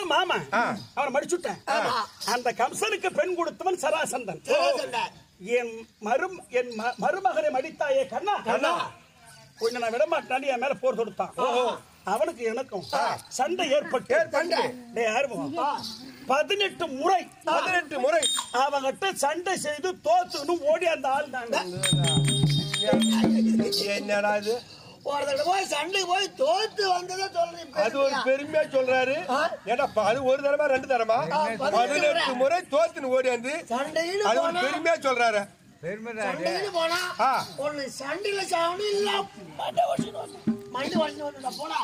கம்சன் மாமா ஆ. அவனை மடிச்சுட்டேன் அந்த கம்சனுக்கு பெண் கொடுத்தவன் சராசந்தன் சராசந்தன். என் மரும் என் ம- மருமகனை மடித்தாயே கண்ணா கண்ணா. உன்னை நான் விட மாட்டான் என் மேல போர் தொடுத்தான் அவனுக்கு எனக்கும் சண்டை ஏற்பட்டு ஏற்பட்டு. டேய் ஆறுமுகம் பதினெட்டு முறை பதினெட்டு முறை அவங்கிட்ட சண்டை செய்து தோத்துன்னு ஓடி அந்த ஆள் தாங்க என்னடா இது ஒருத்தர் போய் சண்டைக்கு போய் தோத்து வந்ததை சொல்றேன் அது ஒரு பெருமையா சொல்றாரு ஏன்னா ப- அது ஒரு தடவை ரெண்டு தடவை பதினெட்டு பதினெட்டு முறை தோத்துன்னு ஓடி வந்து சண்டைன்னு அது ஒரு போனா பெருமையா சொல்றாரு சண்டைன்னு போனா ஆ. ஒண்ணு சண்டையில சாவணும் இல்ல மண்டை வச்சுட்டு வரணும். மண்டை வச்சுட்டு வரணும் போனா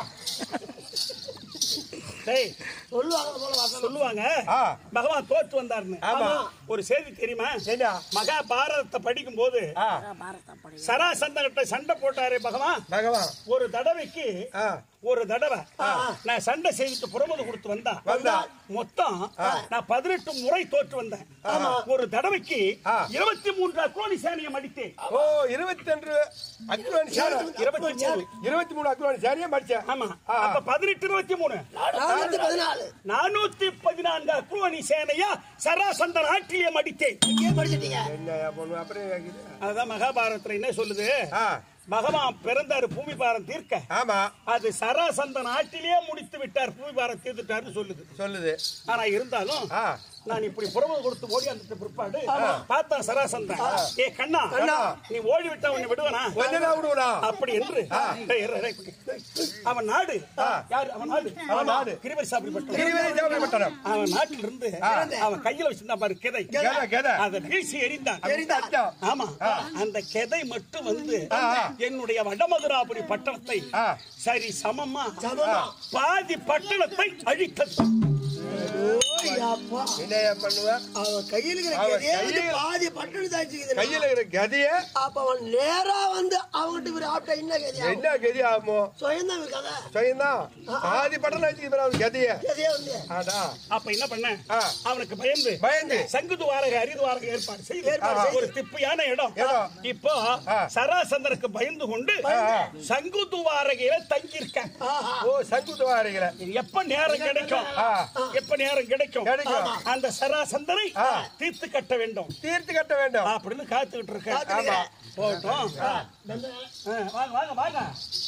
டேய் சொல்லுவாங்க போல வசனம் சொல்லுவாங்க ஆ. பகவான் தோத்து வந்தாருன்னு ஆமா. ஒரு செய்தி தெரியுமா என்ன? மகாபாரதத்தை படிக்கும் போது ஆ, சராசந்தகிட்ட சண்டை போட்டாரு பகவான் பகவான் ஒரு தடவைக்கு ஆ, ஒரு தடவை நான் சண்டை செய்துட்டு புறமுது கொடுத்து வந்தா வந்தா. மொத்தம் நான் பதினெட்டு முறை தோற்று வந்தேன் ஒரு தடவைக்கு ஆ. இருபத்தி மூன்று அக்ரோனி சேனையை மடித்தேன் ஓ இருபத்தி ரெண்டு அக்ரோனி சாரி இருபத்தி மூணு இருபத்தி மூணு அக்ரோனி சாரியா மடிச்சேன் ஆமா ஆ. அப்ப பதினெட்டு இருபத்தி மூணு நானூத்தி பதினாலு நானூத்தி பதினான்கு அக்ரோனி சேனையா சராசந்த நாட்டிலே மடித்தேன் இங்கே படிச்சிட்டீங்க என்ன பொண்ணு அப்புறம் கேக்குது? அதுதான் மகாபாரதத்துல என்ன சொல்லுது ஆ, பகவான் பிறந்தாரு பூமி பாரம் தீர்க்க ஆமா அது சராசந்த நாட்டிலேயே முடித்து விட்டார் பூமி பாரம் தீர்த்துட்டாருன்னு சொல்லுது சொல்லுது ஆனா இருந்தாலும் ஆ. நான் இப்படி புறமுது கொடுத்து ஓடி அந்த பிற்பாடு பார்த்தா சராசந்தன் ஏ கண்ணா கண்ணா. நீ ஓடி விட்டா உன்னை விடுவனா கொஞ்ச விடுவா அப்படி என்று டேய், இரு, இரு, இரு. அவன் நாடு யார் அவன் நாடு அவன் நாடு. கிரிவரி சாப்பிடப்பட்ட கிரிவலை தேவைப்பட்டனம் அவன் நாட்டில் இருந்து அவன் கையில வச்சிருந்தான் பாரு கிதை கெத, கெத. அதை வீசி எறிந்தான் எரிந்தாச்சா? ஆமா அந்த கெதை மட்டும் வந்து ஆ, ஆ. என்னுடைய வடமதுராபுரி பட்டணத்தை ஆ. சரி சமமா சமமா. பாதி பட்டணத்தை அழித்தது ஓய் அப்பா என்னையா பண்ணுவ அவன் கையில் இருக்கிற அவன் கதையை வந்து கையில் பாதி பட்டணம் தாச்சிக்குது கையில இருக்கிற கதிய அப்ப அவன் நேரா வந்து அவன்கிட்ட இவர் ஆப்டா என்ன கதையா என்ன கதி ஆகுமோ சுயந்தான் இவர் கதை சொயந்தான் ஆதி பட்டம் வச்சுக்கிற அவன் கதிய கதையா வந்து ஆடா அப்ப என்ன பண்ண ஆ. அவனுக்கு பயந்து பயந்து சங்கு துவாரக அரிதுவாரக ஏற்பாடு செய்து ஏற்பாடு செய்து. ஒரு திப்பியான இடம் இடம். இப்போ ஆ. சராசந்தருக்கு பயந்து கொண்டு சங்கு துவாரகையில தங்கியிருக்க ஓ சங்குத்து வாரிகள எப்ப நேரம் கிடைக்கும் ஆ. எப்ப நேரம் கிடைக்கும் கிடைக்கும். அந்த சராசந்தரை ஆ. தீர்த்து கட்ட வேண்டும் தீர்த்து கட்ட வேண்டும் அப்படின்னு காத்துக்கிட்டு இருக்க காத்துக்கிட்டு. ஆமா. போகட்டும் ஆ, வாங்க வாங்க வாங்க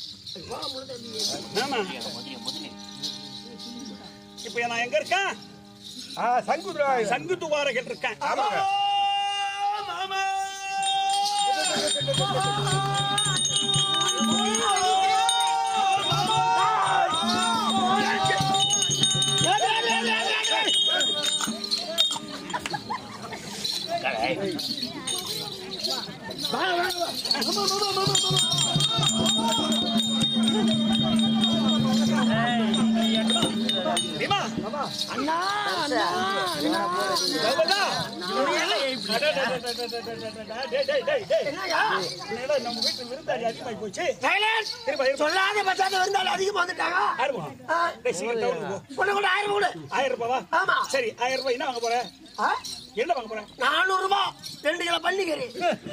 ஆமா இப்ப நான் எங்க இருக்கேன் ஆ சங்குத்து வாரிகள சங்கு துவாரகல் இருக்கேன் ஆமாங்க. மாமா பீமா அண்ணா அண்ணா கௌதா. டேய், டேய், டேய், டேய். என்னய்யா? என்னடா நம்ம வீட்டு விருந்தாளி அதிகமாகி போச்சு சைலன்ஸ் திரும்ப இருப்பா. சொல்லாத பச்சாத இருந்தாலும் அதிகமா வந்துட்டாங்க ஆயிரம் ரூபா. ஆ. டேய், சீக்கிரம் டவுனுக்கு போ. உன்னை கூட ஆயிரம் கூட ஆயிரம் ரூபாவா ஆமா. சரி ஆயிரம் ரூபாய் என்ன வாங்க போற ஆ? என்ன வாங்க போற நானூறு ரூபாய் ரெண்டு கிலோ பன்னிக்கறி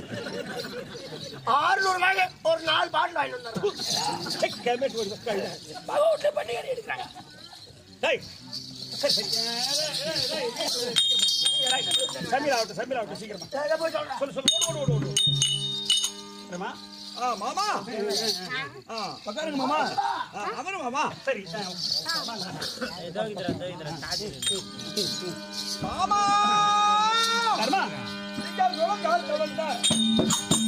ஆறுநூறு ரூபாய்க்கு ஒரு நாலு பாட்டில் வாங்கிட்டு வந்துடுறேன் கேமேட் வருது கையில. வீட்டுல பன்னிக்கறி எடுக்கிறாங்க டேய். சரி, சரி. டேய், டேய், டேய், டேய். சமீரா ஆகட்டும் சமீரா ஆகட்டும் சீக்கிரமா சரி, போய் சொல்றேன் சொல்லு சொல்லு ஓடு ஓடு ஓடு ஓடு சரிம்மா? ஆ மாமா ஆ உட்காருங்க மாமா ஆ, அமரு மாமா சரி ஆ, மாமா தர்மா நீங்கள் நுழைந்தால் தொடர்ந்த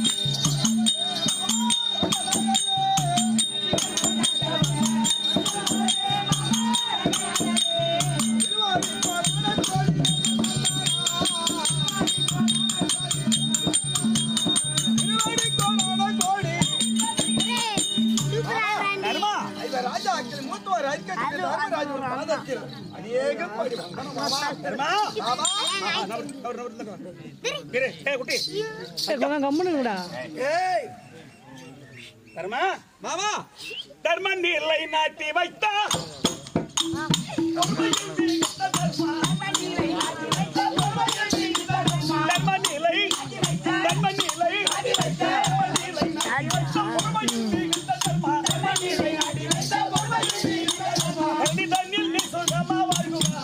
தர்மா இந்த ராஜா அக்கில் மூத்தவர் ஐக்கிய தர்மராஜ் ஒரு பாதத்தில் அநேக படி வந்தன மாமா தர்மா மாமா நவர் நவர் நவர் நவர் இரு ஏய் குட்டி கம்முனுங்கடா ஏய் தர்மா மாமா தர்ம நிலை நாட்டி வைத்தா தர்ம நிலை தர்ம நிலை தண்ணி தண்ணில் நீ சுகமா வாழ்குவா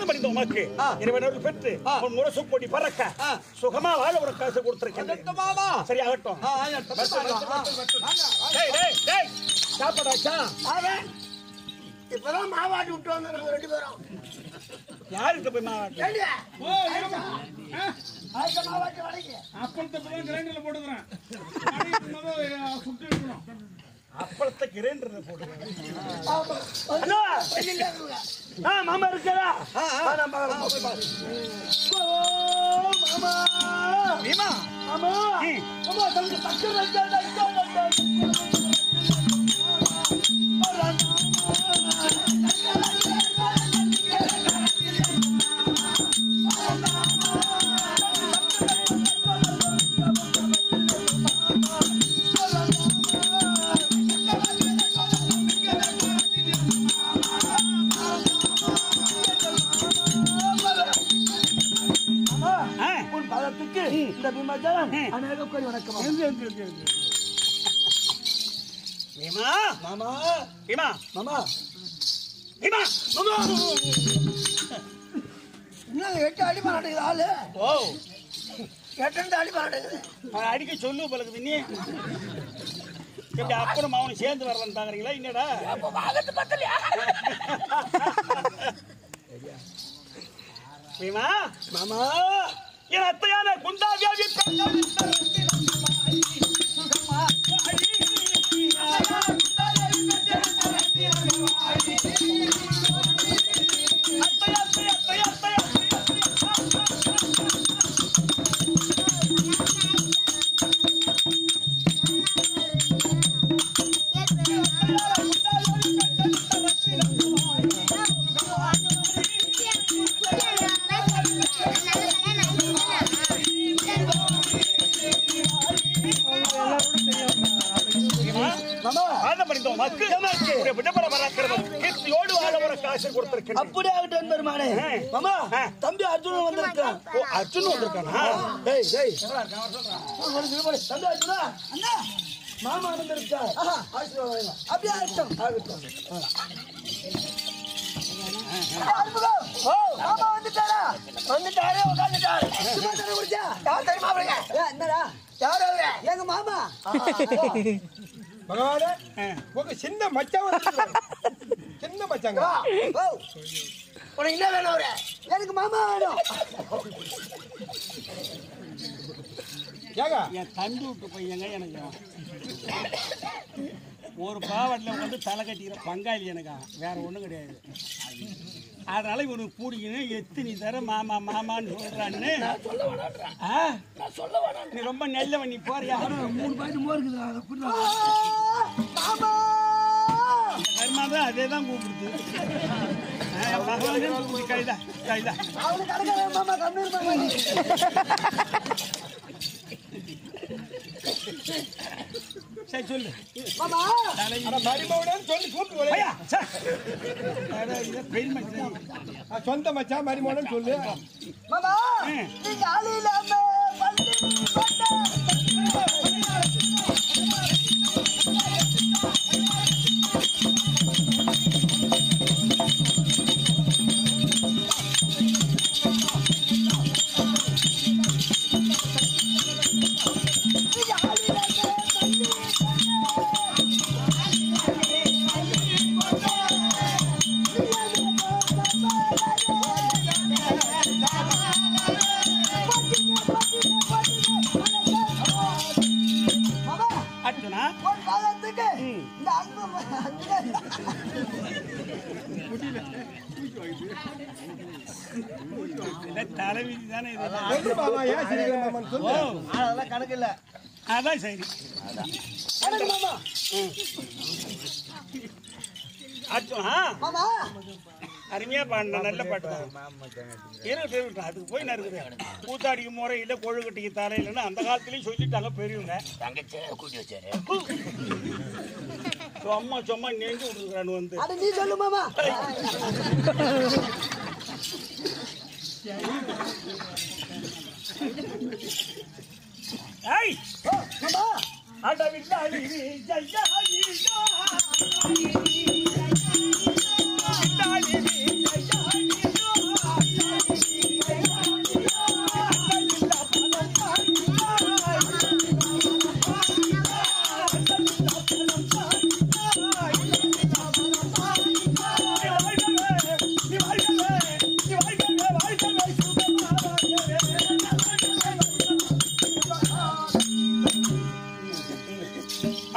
பாதம் அடைந்த உமக்கு ஆ. இறைவனோடு பெற்று ஆ. உன் முரசு கொடி பறக்க ஆ. சுகமா வாழ ஒரு காசு கொடுத்திருக்கேன் அதட்டு மாமா சரி ஆகட்டும் ஆ, ஆகட்டும். ஆ, டேய் டேய் டேய் சாப்பாடாச்சா அவன் இப்பதான் மாவாட்டி விட்டு வந்தாங்க ரெண்டு பேரும் யாருக்கு போய் மாவாட்டி ஏண்டி? ஓ, இருமா. ஆ, ஆயிரத்தி மாவாட்டி வளைக்கு அப்பளத்தை இப்பதான் கிரைண்டர்ல போட்டுக்கிறேன் அடிக்கு முதல்ல சுட்டு இருக்கணும் அப்பளத்தை கிரைண்டர்ல போடுறேன் ஆமா. அண்ணா வெளியில இருக்குங்க. ஆ மாமா இருக்கா ஆ, ஆ. ஆ, நான் பார்க்கறேன். போய் பாரு. ஓ மாமா நீமா மாமா அம்மா, தம்பி, சக்கரை வச்சா, வச்சா, வச்சா. ஆ உன் பாதத்துக்கு இந்த பிம்பஜலம் அநேக கோடி வணக்கம் பீமா மாமா பீமா மாமா பீமா இன்னும் எட்டு அடி மாட்டேங்குது ஆளு ஓ எட்டு அடி மாட்டேங்குது அவன் அடிக்க சொல்லு பழகுது நீ எப்படி அப்புறம் அவனை சேர்ந்து வரலான்னு பாக்குறீங்களா என்னடா அப்போ வாகத்து பத்தலையா பீமா மாமா என் அத்தையான குண்டாவியாவி மாமா ஆதம் படித்தோம் மக்கு உடைய விடப்பட பராக்கிரமம் கீர்த்தியோடு வாழ ஒரு காசு கொடுத்திருக்கிறேன் அப்படியே ஆகட்டும் பெருமானே மாமா தம்பி அர்ஜுனன் வந்திருக்கான் ஓ அர்ஜுன் வந்திருக்கானா டேய் டேய் தம்பி அர்ஜுனா அண்ணா மாமா வந்திருக்கா ஆசீர்வாதம் அப்படியே ஆகட்டும் ஆகட்டும் ஆறுமுகம். ஓ, மாமா வந்துட்டாரா? வந்துட்டாரு, உட்கார்ந்துட்டாரு. சும்மா தானே குடிச்சா? யார் தெரியுமா அவருங்க? என்னடா? யார் அவரு? எங்க மாமா பகவானே உங்க சின்ன மச்சான் வந்திருக்காரு. சின்ன மச்சாங்க வா. ஓ. உனக்கு என்ன வேணும் அவரு எனக்கு மாமா வேணும் ஏங்க என் தம்பி விட்டு பையங்க எனக்கு ஒரு பாவட்டில் வந்து தலை கட்டிக்கிற பங்காளி எனக்கு அவன். வேற ஒன்றும் கிடையாது அதனால இவனுக்கு பிடிக்கணும் எத்தனை தர மாமா மாமான்னு சொல்றான்னு ஆ? நீ ரொம்ப நல்லவன் நீ போறியா மூணு பாயிண்ட் மோர் இருக்குது அதை குடுறா. கர்மா தான் அதே தான் கூப்பிடுது ஆ, என் மகனுக்கு கூப்பிடுது கைதா கைதா அவனுக்கு கிடைக்காத மாமா கம்மியா மாமா நீ. சரி சொல்லு மாமா ஆனா மருமகனு சொல்லி கூப்பிட்டு வரேன். ஐயா சே. அட, இதை பெரிய மனுஷன். ஆ, சொந்த மச்சான் மருமகனு சொல்லு மாமா ம். நீங்க ஆளு இல்லாம பள்ளி கொண்ட அர்ஜுனா ஒரு காலத்துக்கு இந்த அன்பு அன்பு இதை தலைவிதி தானே இதெல்லாம் சொல்லு மாமா ஏன் சிரிக்கிற மாமான்னு ஓ சொல்லு அதெல்லாம் கணக்கு இல்ல அதான் சரி கணக்கு மாமா அர்ஜுனா மாமா அருமையா பாடின நல்ல பாட்டு தான் இருக்கட்டும் இருக்கட்டும் அதுக்கு போய் நான் இருக்குது கூத்தாடிக்கு முறை இல்லை கொழுக்கட்டிக்கு தலையிலன்னு அந்த காலத்துலயும் சொல்லிட்டாங்க பெரியவங்க சும்மா சும்மா நெஞ்சு விட்டுருக்கானு வந்து அட நீ சொல்லு மாமா ஏய் ஓ, மாமா அடவில்லாடி ஜெயா ஈயோ. வில்லாடி ஜெயா ஈயோ.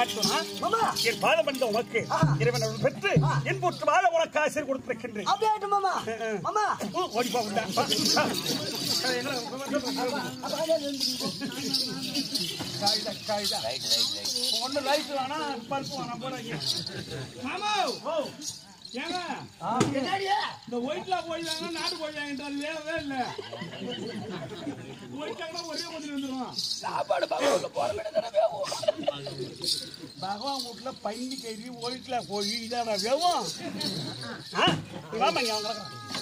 அர்ஜுனா மாமா என் பாதம் வந்த உனக்கு இறைவன் அருள் பெற்று என் புற்று வாழ உனக்கு ஆசிரியர் கொடுத்திருக்கின்றேன் அப்படியே ஆகட்டும் மாமா மாமா ஓடிப்பா உண்டா ஒண்ணு லைட் வேணா பல்ப் வேணா போடாங்க மாமா ஓ ஏங்க என்னடியே இந்த ஒயிட்ல போயிடாங்க நாட்டு போயிடாங்கன்றது வேறவே இல்ல ஒயிட்டாங்கன்னா ஒரே மாதிரி வந்துடும் சாப்பாடு பகவான் போற வேண்டியதானே பகவான் வீட்டுல பன்னி கறி ஒயிட்ல போய் இதான வேவும் வாமாங்க அவங்க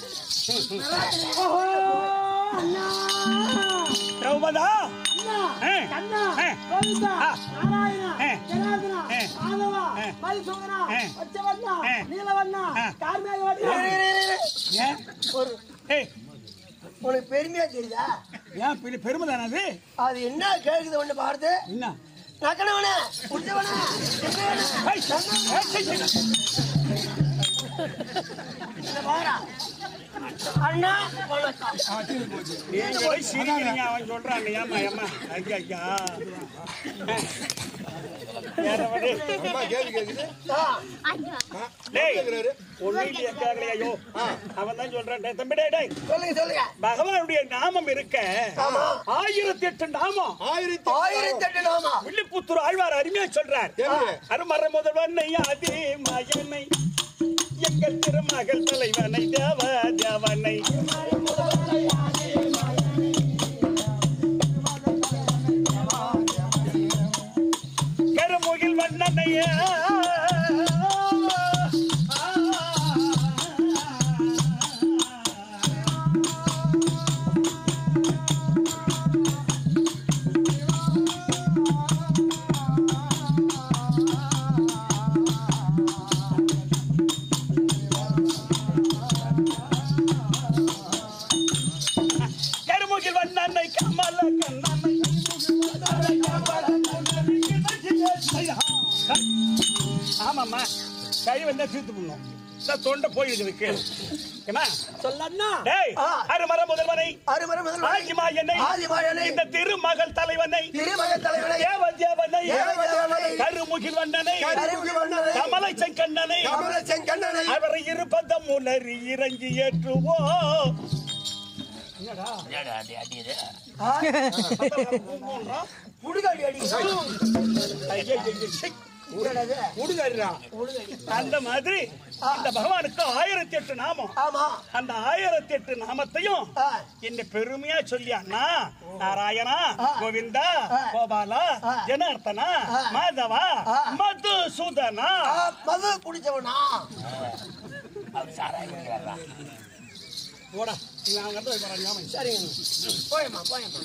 திரௌபதா ஆ, கண்ணா ஆ, கோவிந்தா ஆ. நாராயணா ஆ. ஜனார்தனா ஆ. மாதவா ஆ. மதுசூதனா ஆ. பச்சவண்ணா ஆ. நீலவண்ணா ஆ. கார்மேகவண்ணா ஏன் ஒரு ஏய் உனக்கு பெருமையா தெரியுதா ஏன் பெரிய பெருமை தானே அது அது என்ன கேக்குது ஒண்ணு பார்த்து என்ன நக்கனவனே உச்சவனே ஏய், ஏய், ஏய், ஏய். இந்த பாரா அண்ணா வணக்கம் நீங்க போய் சிரிக்கிறீங்க அவன் சொல்றான் ஏமா ஏமா ஐயா ஐயா வேற வழி. அம்மா கேள்வி கேக்குது டேய் கேக்குறாரு ஒண்ணும் இல்லையா கேட்கலையா ஐயோ அவன் தான் சொல்றான் டேய், தம்பி டேய் டேய் சொல்லுங்க சொல்லுங்க பகவானுடைய நாமம் இருக்க ஆமா. ஆயிரத்தி எட்டு நாமம் ஆயிரத்தி ஆயிரத்தி எட்டு நாமா வில்லிபுத்தூர் ஆழ்வார் அருமையா சொல்றார் எப்படி? அருமறை முதல்வனை அதே மகனை எங்கள் திருமகள் தலைவனை தேவ தேவனை கருமுகில் வண்ணனைய கருமுகில் வண்ணனை கமல கண்ணனை ஆமாம்மா கை வந்தா தீர்த்து பண்ணும் இந்த தொண்டை போயிடுது இருக்கு ஏமா சொல்லண்ணா டேய் ஆ. அருமர முதல்வனை அருமர முதல்வனை ஆகிமாயனை ஆதிமாயனை இந்த திருமகள் தலைவனை திருமகன் தலைவனை தேவ தேவனை தேவ தேவனை கருமுகில் வண்ணனை கருமுகில் வண்ணனை கமலை செங்கண்ணனை கமல செங்கண்ணனை அவரை இருபதம் உணரி இறங்கி ஏற்றுவோம் புடுகாடி அடி என்னது? உடுகறா அந்த மாதிரி இந்த பகவானுக்கு ஆயிரத்தி எட்டு நாமம் ஆமா அந்த ஆயிரத்தி எட்டு நாமத்தையும் ஆ. என்ன பெருமையா சொல்லி அண்ணா நாராயணா ஆ. கோவிந்தா ஆ. கோபாலா ஆ. ஜனார்த்தனா ஆ. மாதவா ஆ. மதுசூதனா ஆ, மது குடிச்சவனா போடா நீ அவங்க இடத்துல போய் பாரு, ஞாபகம். சரிங்க போயம்மா போயம்மா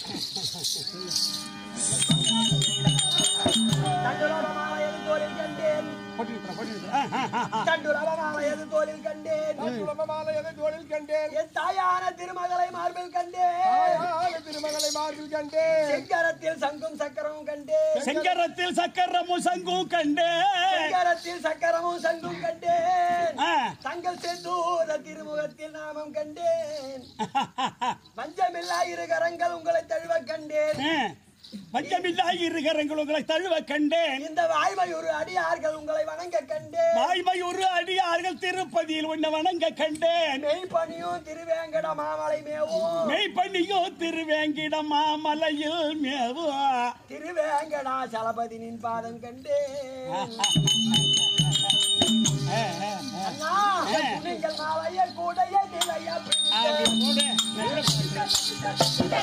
தண்டுரமாலயது தோளில் கண்டேன் போட்டு விட்டுறேன், போட்டு விட்டுறேன். ஆ, ஆ, ஆ, ஆ. தண்டுரமாலயது தோளில் கண்டேன் மாலை எதை தோளில் கண்டேன் என் தாயான திருமகளை மார்பில் கண்டேன் தாயான திருமகளை மார்பில் கண்டேன் செங்கரத்தில் சங்கும் சக்கரமும் கண்டேன் செங்கரத்தில் சக்கரமும் சங்கும் கண்டே செங்கரத்தில் சக்கரமும் சங்கும் கண்டேன் ஆ. தங்கள் செந்தூர திருமுகத்தில் நாமம் கண்டேன் பஞ்சமில்லா இரு கரங்கள் உங்களை தழுவ கண்டேன் ஆ. பஞ்சமில்லா இருகரங்கள் உங்களை தழுவ கண்டேன் இந்த வாய்மை ஒரு அடியார்கள் உங்களை வணங்க கண்டேன் வாய்மை ஒரு அடியார்கள் திருப்பதியில் உன்னை வணங்க கண்டேன் மெய்ப்பணியும் திருவேங்கட மாமலை மேவும் மெய்ப்பண்ணியோ திருவேங்கிட மாமலையில் மேவும் திருவேங்கடா சலபதினின் பாதம் கண்டேன் அண்ணா நீங்கள் மாலைய கூடைய நிலைய அப்படி போடு. நல்ல பாட்டு.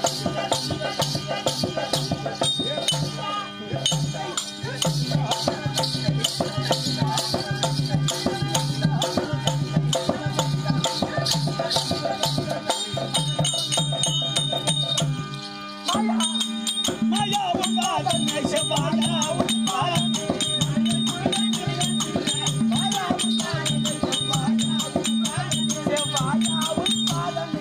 மாயாவும் பாதம் நேச மாயாவும் பாதம் செவ்வாயாவும் பாதமே.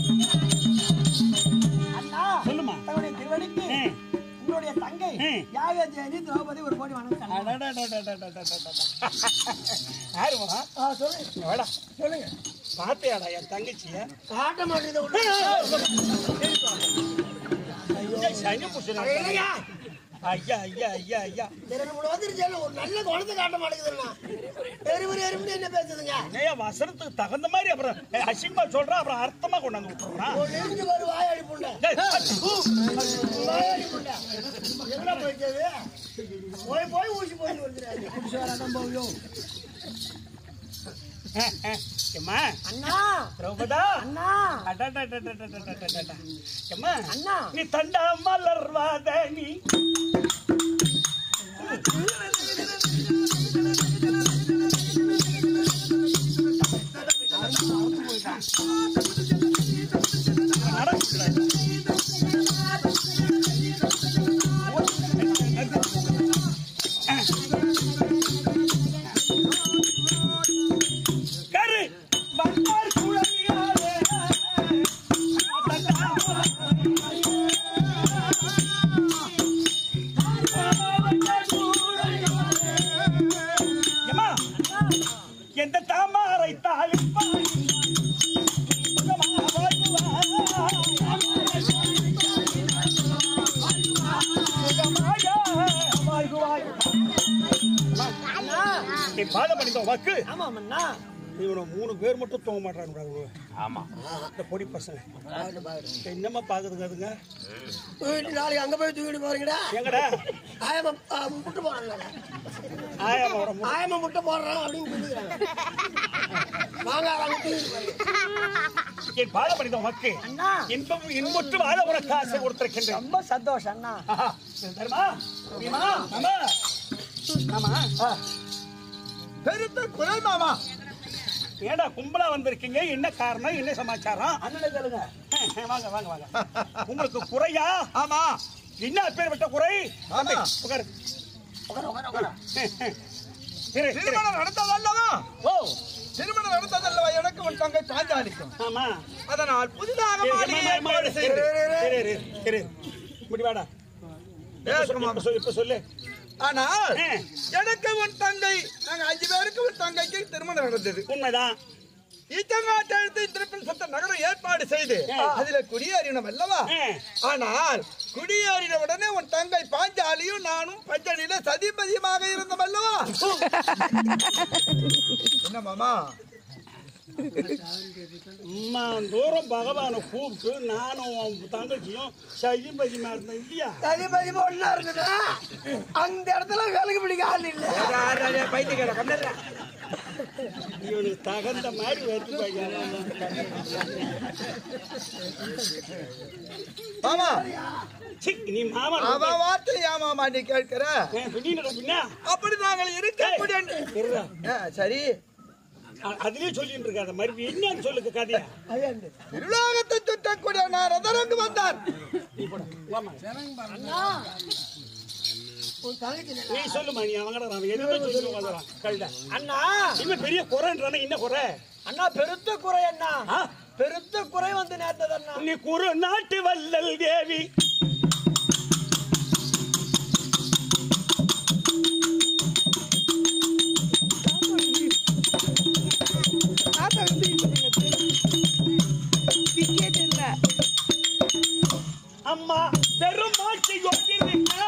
அண்ணா சொல்லுமா தன்னுடைய திருவடிக்கு ம். உன்னுடைய தங்கை ம். யாகஜேனி திரௌபதி ஒரு கோடி வணக்கம் அடடடடடடடடட. யாருமா ஆ, சொல்லு வாடா சொல்லுங்க பாத்தியாடா என் தங்கச்சிய காட்ட மாட்டேங்குது உள்ள. சனி புடிச்சிருக்கா. இல்லையா? ஐயா ஐயா ஐயா ஐயா இந்த ரெண்டு மூணு வந்துருச்சு ஒரு நல்ல குழந்தை காட்ட மாட்டேங்குதுண்ணா எருவு எருவுன்னு என்ன பேசுதுங்க ஏன் வசனத்துக்கு தகுந்த மாதிரி அப்புறம் ஏய், அசிங்கமா சொல்றான் அப்புறம் அர்த்தமா கொண்டாந்து விட்டுறான் ஒரு நெஞ்சு ஒரு வாயாடி புண்டை வாயாடி புண்டை எங்கடா போயிட்டது போய் போய் ஊசி போயிட்டு வந்துடுறாரு ஏம்மா அண்ணா திரௌபதா அண்ணா அடடடடடடடடடட. ஏம்மா அண்ணா. நீ தண்டா மலர்வாத நீ கரு வந்தார் குழந்தையாரே ஏம்மா, எந்த தாமரை தாளிப்பாய் நீ பாடம் பண்ணிட்டோம் வாக்கு ஆமா அண்ணா இவனை மூணு பேர் மட்டும் தூங்க மாட்டாங்க ஆமா இந்த பொடி பசங்க என்னம்மா பாக்குதுங்க அதுங்க தூக்கிட்டு நாளைக்கு அங்க போய் தூக்கிட்டு போறீங்கடா எங்கடா ஆயமா ஆ, முட்டை போடுறாங்க ஆயாமோட மு- ஆயமா முட்டை போடுறான் அப்படின்னு சொல்லிக்கிறாங்க வாங்க அவங்க தூக்கிட்டு போறீங்க என் பாடம் பண்ணிட்டோம் வாக்கு அண்ணா இன்பம் இன்புற்று வாழ உனக்கு ஆசை கொடுத்திருக்கின்றேன் ரொம்ப சந்தோஷம் அண்ணா ஆஹா, தர்மா பீமா மாமா ஆமா பெருத்த குறை மாமா ஏடா கும்பலா வந்திருக்கீங்க என்ன காரணம் என்ன சமாச்சாரம் அண்ணனை கேளுங்க அஹ், வாங்க வாங்க வாங்க உங்களுக்கு குறையா ஆமா என்ன பேர்பட்ட குறை ஆமா. உட்காரு உட்கார உட்கார உட்கார இரு, இரு. திருமணம் நடந்ததல்லவா ஓ திருமணம் நடந்ததல்லவா எனக்கு உன் தங்கை சாஞ்சாலிக்கும் ஆமா அதனால் புதிதாக இரு, மாளிகை இரு, இரு, ஏற்பாடு இரு, செய்து இரு, இரு, இரு. இப்படி வாடா இப்ப சொல்லு, இப்ப சொல்லு, இப்ப சொல்லு ஆனால் ஆ. எனக்கு உன் தங்கை நாங்க அஞ்சு பேருக்கு உன் தங்கைக்கு திருமணம் நடந்தது உண்மைதான் ஈச்சங்காட்டெழுத்து திருப்பன் சத்த நகரம் ஏற்பாடு செய்து ஆ. அதுல குடியேறினோம் அல்லவா ஆ. ஆனால் குடியேறின உடனே உன் தங்கை பாஞ்சாலியும் நானும் பஞ்சனியில சதிபதியமாக இருந்தோம் அல்லவா என்ன மாமா அம்மா தூரம் பகவானை கூப்பிட்டு நானும் உன் தங்கச்சியும் சஜி பதிமா இருந்தோம் இல்லையா தனி பதிவு ஒண்ணா இருக்குதா அந்த இடத்துல வேலைக்கு பிடிக்க ஆள் இல்ல பைத்தியக்கார கண்ணல்ல இவனுக்கு தகுந்த மாதிரி வருது பையன் மாமா சி, நீ மாமா அவ வார்த்தை ஏன் மாமா நீ கேட்கிற பின்ன பின்ன அப்படி நாங்கள் இருக்க இருடா. ஆ, சரி அ- அதுலயே சொல்லிட்டு இருக்காத மறுபடியும் என்னன்னு சொல்லுங்க கதையா திருலோகத்தை சுற்றக்கூடிய நான் ரதரங்கு வந்தார் நீ போட வாமா. உன் தங்கச்சி நீ சொல்லுமா நீ அவங்கட நான் எதுவுமே சொல்லி வந்துடுறான் கழுத அண்ணா இன்னும் பெரிய குறைன்றானே என்ன குறை அண்ணா பெருத்த குறை அண்ணா ஆ? பெருத்த குறை வந்து நேர்த்தது அண்ணா நீ குரு நாட்டு வல்லல் தேவி அம்மா பெருமாட்சி கொண்டிருக்கா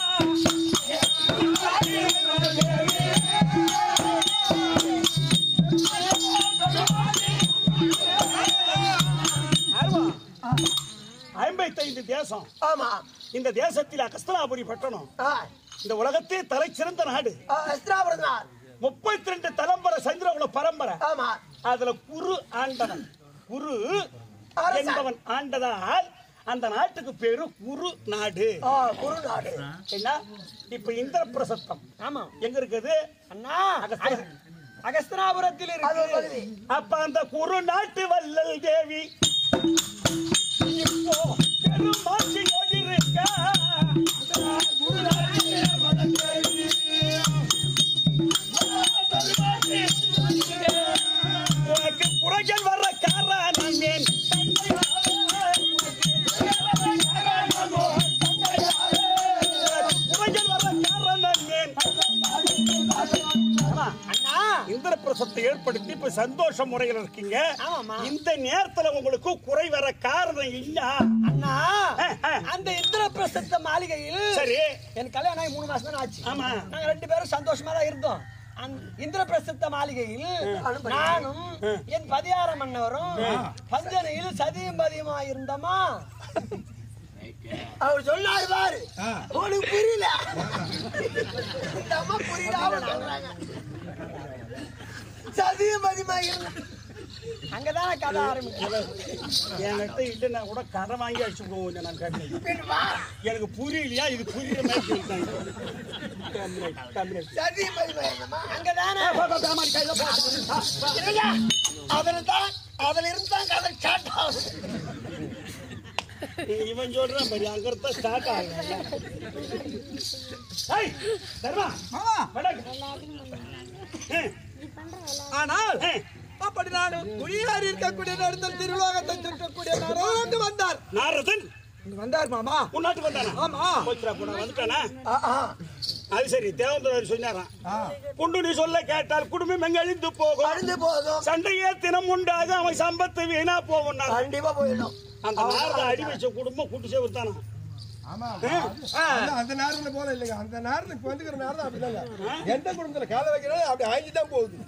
ஐம்பத்தைந்து தேசம் ஆமா இந்த தேசத்தில் அகஸ்தலாபுரி பட்டணம் ஆ, இந்த உலகத்தே தலை சிறந்த நாடு ஆ, அஸ்திராபுரம் தான் முப்பத்தி ரெண்டு தலைமுறை சந்திரகுல பரம்பரை ஆமா அதுல குரு ஆண்டவன் குரு அரசன். என்பவன் ஆண்டதால் அந்த நாட்டுக்கு பேரு குரு நாடு ஆ, குருநாடு என்ன இப்ப இந்திர பிரசத்தம் ஆமா எங்க இருக்குது அண்ணா அகஸ்திய- அகஸ்தனாபுரத்தில் அது ஒரு இருக்கு பகுதி. அப்ப அந்த குரு நாட்டு வல்லல் தேவி இப்போ பெருமாட்சியோடு இருக்க உனக்கு குறைகள் வர காரணம் ஏன் குறைகள் வர காரணம் ஏன் ஆமா. அண்ணா இந்திர பிரசத்தை ஏற்படுத்தி இப்ப சந்தோஷ முறையில் இருக்கீங்க ஆமாம்மா. இந்த நேரத்துல உங்களுக்கு குறை வர காரணம் இல்ல அண்ணா ஆ, ஆ. அந்த இந்திர பிரசத்தை மாளிகையில் சரி என் கல்யாணம் ஆகி மூணு மாசம் தான் ஆச்சு ஆமா. நாங்க ரெண்டு பேரும் சந்தோஷமா தான் இருந்தோம் அந்த இந்திரபிரசித்த மாளிகையில் நானும் என் பதியார மன்னவரும் பஞ்சனையில் சதியும் பதியுமா இருந்தோமா அவர் சொன்னாரு பாரு உனக்கு புரியல இந்த அம்மா புரியல அவன் சொல்றாங்க சதியும் பதியுமா இருந்தோம் அங்கதானே கதை ஆரம்பிக்கும் என்கிட்ட இல்லைன்னா கூட கதை வாங்கி அடிச்சு போவோம் நான் கேட்டேன் எனக்கு புரியலையா இது புரியுற மாதிரி சொல்லிட்டாங்க கம்ப்ளைண்ட், கம்ப்ளைண்ட். சதியும் பதியுமா இருந்தோமா அங்கதானே பா, பா, பா, மாதிரி கையில போ. இல்லையா? அதுல தான் அதுல இருந்து தான் கதை ஸ்டார்ட் ஆகுது இவன் சொல்றான் பாரு அங்க இருந்தா ஸ்டார்ட் ஆகும் ஏய், தர்மா மாமா வாடா. ஏய், ஆனால் ஏய், அப்படி நான் குடியாரி இருக்கக்கூடிய இடத்தில் திருலோகத்தை சுற்றக்கூடிய நரந்து வந்தார் நாரதன் இங்க வந்தார் மாமா உன்னாட்டு வந்தானா ஆமா போச்சுடா போடா வந்துட்டானா ஆ, ஆ. அது சரி தேவந்தர் சொன்னாராம் குண்டு நீ சொல்ல கேட்டால் குடும்பம் எங்க அழிந்து போகும் அழிந்து போதும் சண்டையே தினம் உண்டாக அவன் சம்பத்து வீணா போகும் கண்டிப்பா போயிடும் அந்த நாரத அடி வச்ச குடும்பம் கூட்டு சேர்த்தானா ஆமா அந்த- அந்த நேரத்துல போல இல்லைங்க அந்த நேரத்துல இப்ப வந்துக்கிற நேரம் அப்படிதாங்க எந்த குடும்பத்துல காலை வைக்கிறாலும் அப்படி ஆஞ்சி தான் போகுது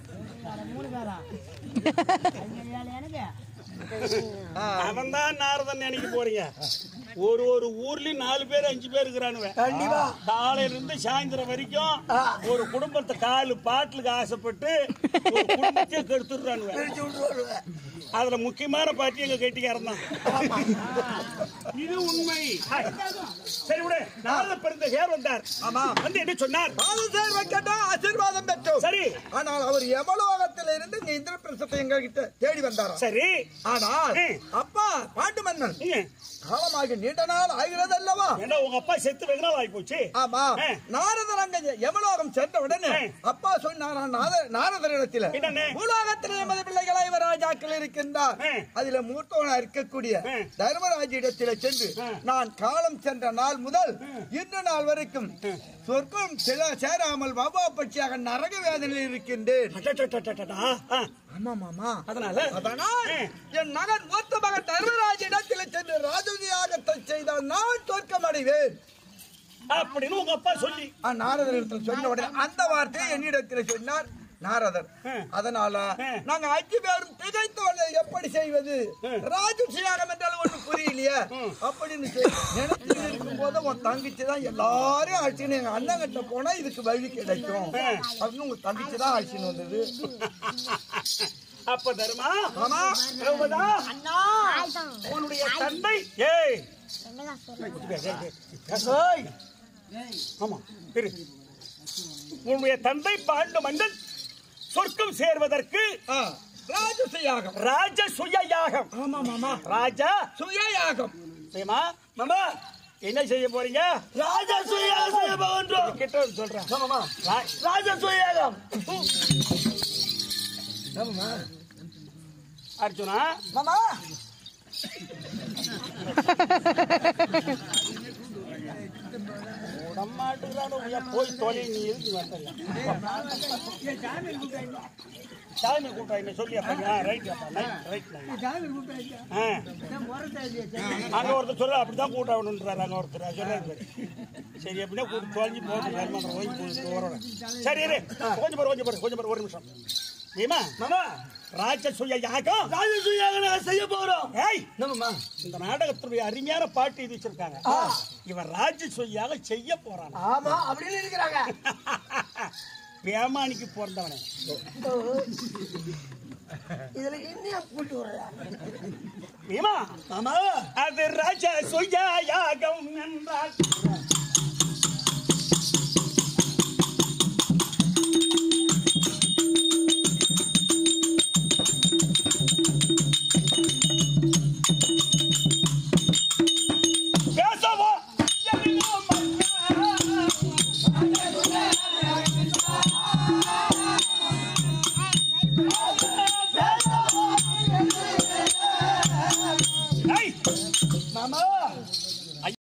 அவன் தான் நாரதன் நினைக்க போறீங்க ஒரு ஒரு ஊர்லயும் நாலு பேர் அஞ்சு பேர் இருக்கிறானுவ கண்டிப்பா காலையில இருந்து சாயந்தரம் வரைக்கும் ஒரு குடும்பத்தை காலு பாட்டுக்கு ஆசைப்பட்டு ஒரு குடும்பத்தையே கெடுத்துடுறானுவ பிரிச்சு விட்டுருவாருங்க. அதுல முக்கியமான பாட்டி எங்க கெட்டிக்காரன் தான் இது உண்மை சரி விடு நாரத பிறந்த ஹேர் வந்தார் ஆமா. வந்து என்ன சொன்னார் பாதசேர் வைக்கட்டா ஆசீர்வாதம் பெற்றோம் சரி ஆனால் அவர் எமலோகத்தில் இருந்து இங்க இந்திரபிரசத்தை எங்க கிட்ட தேடி வந்தாராம் சரி ஆனால் ம். அப்பா பாட்டு மன்னன் ம். காலமாகி நீண்ட நாள் ஆகிறது அல்லவா ஏண்டா உங்க அப்பா செத்து வெகு நாள் ஆகி போச்சு ஆமா ஆ. நாரதர் அங்க யமலோகம் சென்ற உடனே ஆ. அப்பா சொன்னாரா நாத- நாரதரிடத்தில் என்னன்னு? பூலோகத்தில் எமது பிள்ளைகளை ராஜாக்கள் இருக்கின்றார் ஆ. அதில மூத்தவனா இருக்கக்கூடிய ஆ. தர்மராஜ இடத்தில சென்று ஆ. நான் காலம் சென்ற நாள் முதல் இன்று நாள் வரைக்கும் சொர்க்கம் செல- சேராமல் பாபா பட்சியாக நரக வேதனையில் இருக்கின்றேன் அடடடடடடா. ஆ, ஆமா மாமா அதனால அதனால் ஆ. என் மகன் மூத்த மகன் தர்மராஜ இடத்தில் சென்று ராஜதியாகத்தை செய்தால் நான் சொர்க்கம் அடைவேன் அப்படின்னு உங்க அப்பா சொல்லி ஆ, நாரதர் இடத்துல சொன்ன உடனே அந்த வார்த்தையை என்னிடத்தில் சொன்னார் நாரதர் ஆ. அதனால ஆ. நாங்க அஞ்சு பேரும் திகைத்தோட எப்படி செய்வது ராஜசியாகம் என்றால் ஒண்ணு புரியலையே அப்படின்னு சொல்லி நினைச்சு இருக்கும் போது உன் தங்கச்சி தான் எல்லாரும் அழைச்சின்னு எங்க அண்ணன் கிட்ட போனா இதுக்கு வழி கிடைக்கும் அப்படின்னு உங்க தங்கச்சி தான் அழைச்சின்னு வந்தது அப்ப தர்மா ஆமா திரௌபதா, உன்னுடைய தந்தை ஏய் ஏய். ஆமா இரு. உன்னுடைய தந்தை பாண்டு மன்னன் சொர்க்கம் சேர்வதற்கு ஆ, ராஜசியாகம் ராஜ சுய யாகம் ஆமா மாமா ராஜா சுயயாகம் சரிமா மாமா என்ன செய்ய போறீங்க ராஜா சுயாகம் செய்ய போகின்றோம். கிட்ட வந்து சொல்றேன் ஆமாமா ரா- ராஜா சுயாகம். அர்ஜுனா மாமா உடம்மாட்டுதான் உய்யா, போய் தொலை நீ எதுக்கு வரல சாமி கூட்டா என்ன சொல்லி அப்பா ரைட் அப்பா ரைட் அங்க ஒருத்தர் சொல்ல அப்படிதான் கூட்ட விடணுன்றாரு அங்க ஒருத்தர் சொல்றாரு பாரு. சரி அப்படின்னா கூட்டு தொலைஞ்சு போட்டு வருமானம் ஓய்வு போட்டு வரணும் சரி இரு கொஞ்சம் பாரு கொஞ்சம் பாரு கொஞ்சம் பாரு ஒரு நிமிஷம் ஏமா மாமா ராஜசுய யாகம் ராஜசூயாக நாங்க செய்ய போறோம். ஏய் என்னம்மா? இந்த நாடகத்துடைய அருமையான பாட்டு இது வச்சிருக்காங்க இவன் ராஜசுயாக செய்ய போறான் ஆமா அப்படின்னு இருக்கிறாங்க பேமானிக்கு பிறந்தவனே இதுல என்ன கூட்டு வர்ற ஏமா மாமா அது ராஜசுய யாகம் என்றால் பேசவா ஏய், மாமா